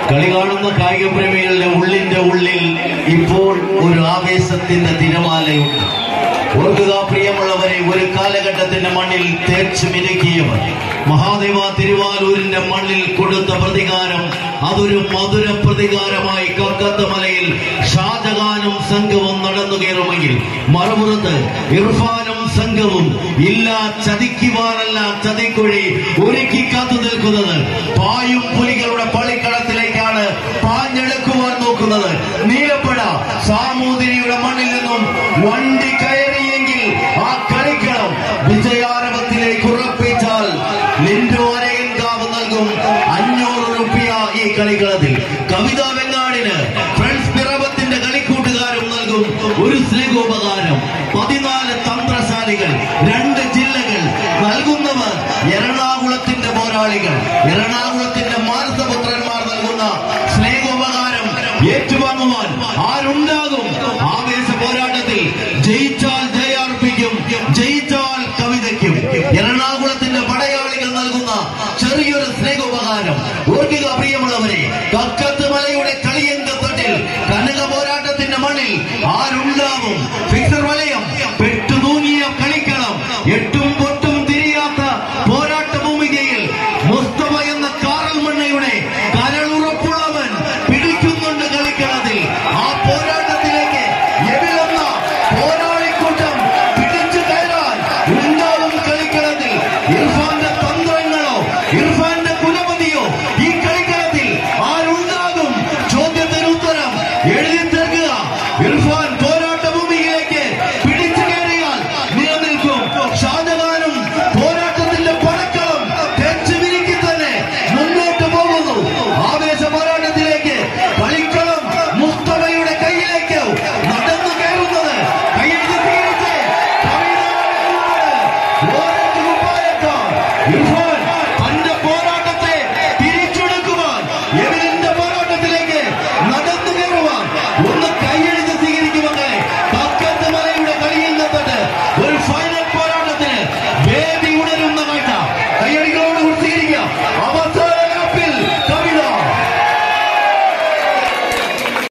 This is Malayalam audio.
കളി കാണുന്ന കായിക പ്രേമികളുടെ ഉള്ളിന്റെ ഉള്ളിൽ ഇപ്പോൾ ഒരു ആവേശത്തിന്റെ തിരമാലയുണ്ട് ഓർക്കുക പ്രിയമുള്ളവരെ ഒരു കാലഘട്ടത്തിന്റെ മണ്ണിൽ തേച്ചു മിനുക്കിയവർ മഹാദേവ തിരുവാലൂരിന്റെ മണ്ണിൽ കൊടുത്ത പ്രതികാരം അതൊരു മധുര പ്രതികാരമായി കക്കത്തമലയിൽ ഷാജഹാനും സംഘവും നടന്നു കയറുമെങ്കിൽ മറുപുറത്ത് ഇർഫാനും സംഘവും ഇല്ല ചതിക്കുവാനല്ല ചതിക്കുഴി ഒരുക്കി കാത്തു നിൽക്കുന്നത് പായും പുലികളുടെ പളിക്കളത്തിലേക്കാണ് പാഞ്ഞെടുക്കുവാൻ നോക്കുന്നത് നീലപ്പട സാമൂതിരിയുടെ മണ്ണിൽ നിന്നും വണ്ടി കയറിയെങ്കിൽ ആ കളിക്കളം വിജയാരവത്തിലേക്ക് ഉറപ്പിച്ചാൽ ലിൻഡോ അരയൻകാവ് നൽകും അഞ്ഞൂറ് റുപ്യ ഈ കളിക്കളത്തിൽ കവിത വെങ്ങാടിന് ഫ്രണ്ട്സ് പിറവത്തിന്റെ കളിക്കൂട്ടുകാരും നൽകും ഒരു സ്നേഹോപകാരം പതിനാല് തന്ത്രശാലികൾ രണ്ട് ജില്ലകൾ നൽകുന്നവർ എറണാകുളത്തിന്റെ പോരാളികൾ എറണാകുളം